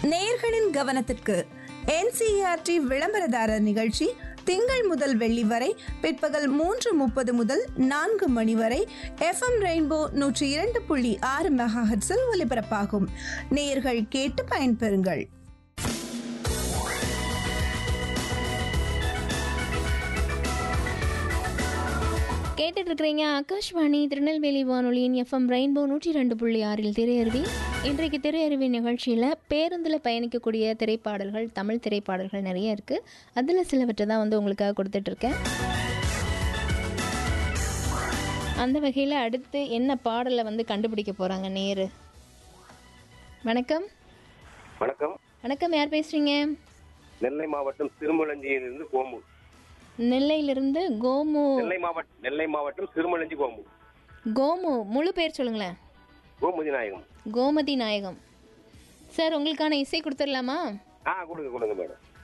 நேயர்களின் கவனத்திற்கு என்சிஆர்டி விளம்பரதாரர் நிகழ்ச்சி திங்கள் முதல் வெள்ளி வரை பிற்பகல் மூன்று முப்பது முதல் நான்கு மணி வரை எஃப்எம் ரெயின்போ நூற்றி இரண்டு புள்ளி ஆறு மெகாஹெட்ஸில் ஒலிபரப்பாகும் நேயர்கள் கேட்டு பயன்பெறுங்கள் கேட்டுட்டு இருக்கிறீங்க ஆகாஷ்வாணி திருநெல்வேலி வானொலியின் எஃப்எம் ரெயின்போ நூற்றி ரெண்டு புள்ளி ஆறில் திரையருவி இன்றைக்கு திரையருவி நிகழ்ச்சியில் பேருந்தில் பயணிக்கக்கூடிய திரைப்பாடல்கள் தமிழ் திரைப்பாடல்கள் நிறைய இருக்குது அதில் சிலவற்றை தான் வந்து உங்களுக்காக கொடுத்துட்ருக்கேன் அந்த வகையில் அடுத்து என்ன பாடலை வந்து கண்டுபிடிக்க போகிறாங்க நேரு வணக்கம் வணக்கம் வணக்கம் யார் பேசுகிறீங்க நெல்லை மாவட்டம் திருமலஞ்சியிலிருந்து கோமு நெல்லையிலிருந்து கோமு நெல்லை மாவட்டம் நெல்லை மாவட்டம் திருமலஞ்சி கோமு கோமு முழு பேர் சொல்லுங்களேன் கோமுதி நாயகம் கோமதி நாயகம் சார் உங்களுக்கான இசை கொடுத்துடலாமா ஆ கொடுங்க கொடுங்க மேடம்